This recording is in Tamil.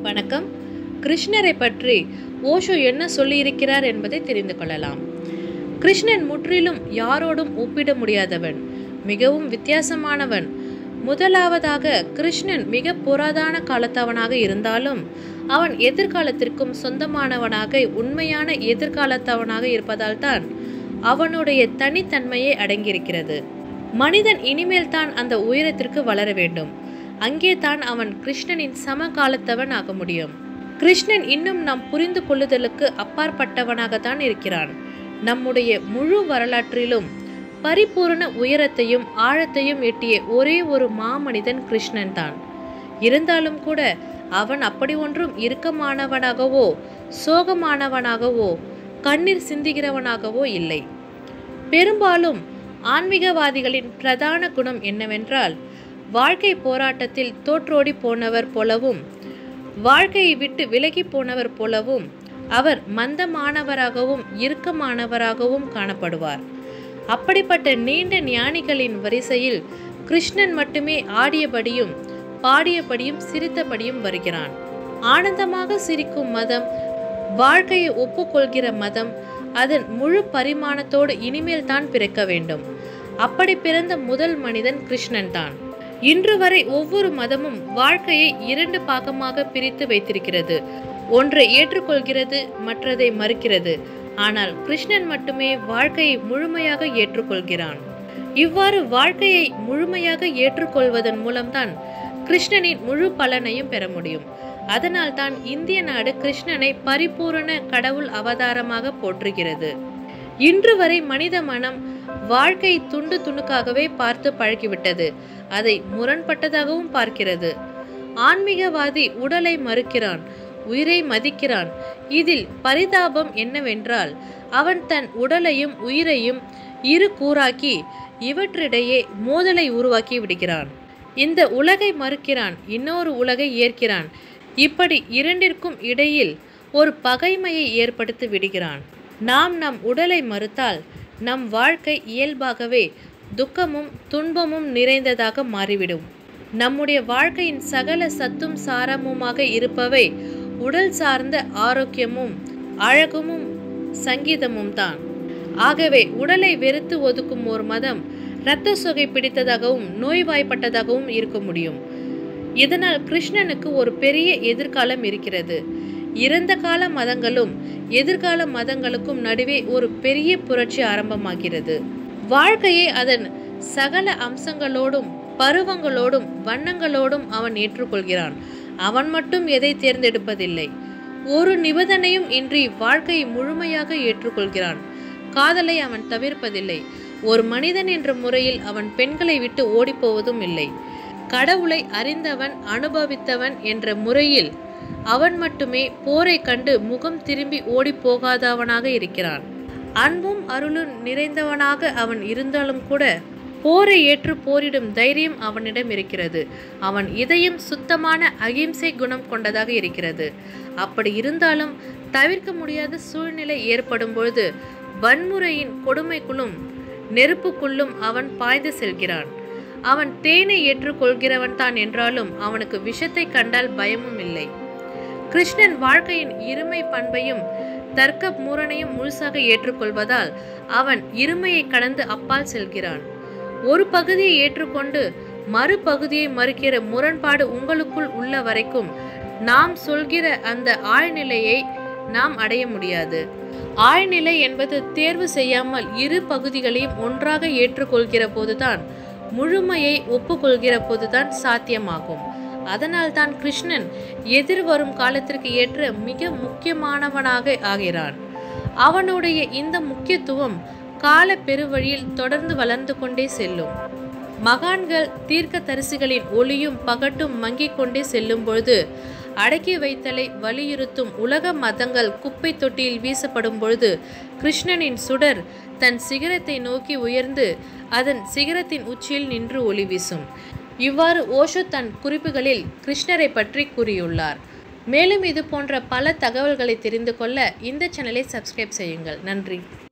வணக்கம் கிருஷ்ணரை பற்றி ஓஷோ என்ன சொல்லியிருக்கிறார் என்பதை தெரிந்து கொள்ளலாம் கிருஷ்ணன் முற்றிலும் யாரோடும் ஒப்பிட முடியாதவன் மிகவும் வித்தியாசமானவன் முதலாவதாக கிருஷ்ணன் மிக புராதான காலத்தவனாக இருந்தாலும் அவன் எதிர்காலத்திற்கும் சொந்தமானவனாக உண்மையான எதிர்காலத்தவனாக இருப்பதால் தான் அவனுடைய தனித்தன்மையே அடங்கியிருக்கிறது மனிதன் இனிமேல் தான் அந்த உயரத்திற்கு வளர வேண்டும் அங்கே தான் அவன் கிருஷ்ணனின் சமகாலத்தவன் ஆக முடியும் கிருஷ்ணன் இன்னும் நாம் புரிந்து கொள்ளுதலுக்கு அப்பாற்பட்டவனாகத்தான் இருக்கிறான் நம்முடைய முழு வரலாற்றிலும் பரிபூரண உயரத்தையும் ஆழத்தையும் எட்டிய ஒரே ஒரு மாமனிதன் கிருஷ்ணன் தான் இருந்தாலும் கூட அவன் அப்படி ஒன்றும் இறுக்கமானவனாகவோ சோகமானவனாகவோ கண்ணீர் சிந்துகிறவனாகவோ இல்லை பெரும்பாலும் ஆன்மீகவாதிகளின் பிரதான குணம் என்னவென்றால் வாழ்க்கை போராட்டத்தில் தோற்றோடி போனவர் போலவும் வாழ்க்கையை விட்டு விலகி போனவர் போலவும் அவர் மந்தமானவராகவும் இறுக்கமானவராகவும் காணப்படுவார் அப்படிப்பட்ட நீண்ட ஞானிகளின் வரிசையில் கிருஷ்ணன் மட்டுமே ஆடியபடியும் பாடியபடியும் சிரித்தபடியும் வருகிறான் ஆனந்தமாக சிரிக்கும் மதம் வாழ்க்கையை ஒப்புக்கொள்கிற மதம் அதன் முழு பரிமாணத்தோடு இனிமேல் தான் பிறக்க வேண்டும் அப்படி பிறந்த முதல் மனிதன் கிருஷ்ணன் தான் இன்று வரை ஒவ்வொரு மதமும் வாழ்க்கையை இரண்டு பாகமாக பிரித்து வைத்திருக்கிறது ஒன்றை ஏற்றுக்கொள்கிறது மற்றதை மறுக்கிறது ஆனால் கிருஷ்ணன் மட்டுமே வாழ்க்கையை முழுமையாக ஏற்றுக்கொள்கிறான் இவ்வாறு வாழ்க்கையை முழுமையாக ஏற்றுக்கொள்வதன் மூலம்தான் கிருஷ்ணனின் முழு பலனையும் பெற முடியும் அதனால் தான் இந்திய நாடு கிருஷ்ணனை பரிபூரண கடவுள் அவதாரமாக போற்றுகிறது இன்று வரை மனித மனம் வாழ்க்கை துண்டு துணுக்காகவே பார்த்து பழகிவிட்டது அதை முரண்பட்டதாகவும் பார்க்கிறது ஆன்மீகவாதி உடலை மறுக்கிறான் உயிரை மதிக்கிறான் இதில் பரிதாபம் என்னவென்றால் அவன் தன் உடலையும் உயிரையும் இரு கூறாக்கி இவற்றிடையே மோதலை உருவாக்கி விடுகிறான் இந்த உலகை மறுக்கிறான் இன்னொரு உலகை ஏற்கிறான் இப்படி இரண்டிற்கும் இடையில் ஒரு பகைமையை ஏற்படுத்தி விடுகிறான் நாம் நம் உடலை மறுத்தால் நம் வாழ்க்கை இயல்பாகவே துக்கமும் துன்பமும் நிறைந்ததாக மாறிவிடும் நம்முடைய வாழ்க்கையின் சகல சத்தும் சாரமுமாக இருப்பவை உடல் சார்ந்த ஆரோக்கியமும் அழகுமும் சங்கீதமும் தான் ஆகவே உடலை வெறுத்து ஒதுக்கும் ஒரு மதம் இரத்த சொகை பிடித்ததாகவும் நோய்வாய்ப்பட்டதாகவும் இருக்க முடியும் இதனால் கிருஷ்ணனுக்கு ஒரு பெரிய எதிர்காலம் இருக்கிறது இறந்த கால மதங்களும் எதிர்கால மதங்களுக்கும் நடுவே ஒரு பெரிய புரட்சி ஆரம்பமாகிறது வாழ்க்கையை அதன் சகல அம்சங்களோடும் பருவங்களோடும் வண்ணங்களோடும் அவன் ஏற்றுக்கொள்கிறான் அவன் மட்டும் எதை தேர்ந்தெடுப்பதில்லை ஒரு நிபந்தனையும் இன்றி வாழ்க்கையை முழுமையாக ஏற்றுக்கொள்கிறான் காதலை அவன் தவிர்ப்பதில்லை ஒரு மனிதன் என்ற முறையில் அவன் பெண்களை விட்டு ஓடிப்போவதும் இல்லை கடவுளை அறிந்தவன் அனுபவித்தவன் என்ற முறையில் அவன் மட்டுமே போரை கண்டு முகம் திரும்பி ஓடி போகாதவனாக இருக்கிறான் அன்பும் அருளும் நிறைந்தவனாக அவன் இருந்தாலும் கூட போரை ஏற்று போரிடும் தைரியம் அவனிடம் இருக்கிறது அவன் இதயம் சுத்தமான அகிம்சை குணம் கொண்டதாக இருக்கிறது அப்படி இருந்தாலும் தவிர்க்க முடியாத சூழ்நிலை ஏற்படும் பொழுது வன்முறையின் கொடுமைக்குள்ளும் நெருப்புக்குள்ளும் அவன் பாய்ந்து செல்கிறான் அவன் தேனை ஏற்றுக்கொள்கிறவன் தான் என்றாலும் அவனுக்கு விஷத்தை கண்டால் பயமும் இல்லை கிருஷ்ணன் வாழ்க்கையின் இருமை பண்பையும் தர்க்க மூரனையும் முழுசாக ஏற்றுக்கொள்வதால் அவன் இருமையை கடந்து அப்பால் செல்கிறான் ஒரு பகுதியை ஏற்றுக்கொண்டு மறுபகுதியை மறுக்கிற முரண்பாடு உங்களுக்குள் உள்ள வரைக்கும் நாம் சொல்கிற அந்த ஆழ்நிலையை நாம் அடைய முடியாது ஆழ்நிலை என்பது தேர்வு செய்யாமல் இரு பகுதிகளையும் ஒன்றாக ஏற்றுக்கொள்கிற போதுதான் முழுமையை ஒப்புக்கொள்கிற போதுதான் சாத்தியமாகும் அதனால் தான் கிருஷ்ணன் எதிர்வரும் காலத்திற்கு ஏற்ற மிக முக்கியமானவனாக ஆகிறான் அவனுடைய இந்த முக்கியத்துவம் கால பெருவழியில் தொடர்ந்து வளர்ந்து கொண்டே செல்லும் மகான்கள் தீர்க்க தரிசிகளின் ஒளியும் பகட்டும் மங்கிக் கொண்டே செல்லும் பொழுது அடக்கி வைத்தலை வலியுறுத்தும் உலக மதங்கள் குப்பை தொட்டியில் வீசப்படும் பொழுது கிருஷ்ணனின் சுடர் தன் சிகரத்தை நோக்கி உயர்ந்து அதன் சிகரத்தின் உச்சியில் நின்று ஒளி வீசும் இவ்வாறு ஓஷோ தன் குறிப்புகளில் கிருஷ்ணரை பற்றி கூறியுள்ளார் மேலும் இது போன்ற பல தகவல்களை தெரிந்து கொள்ள இந்த சேனலை சப்ஸ்கிரைப் செய்யுங்கள் நன்றி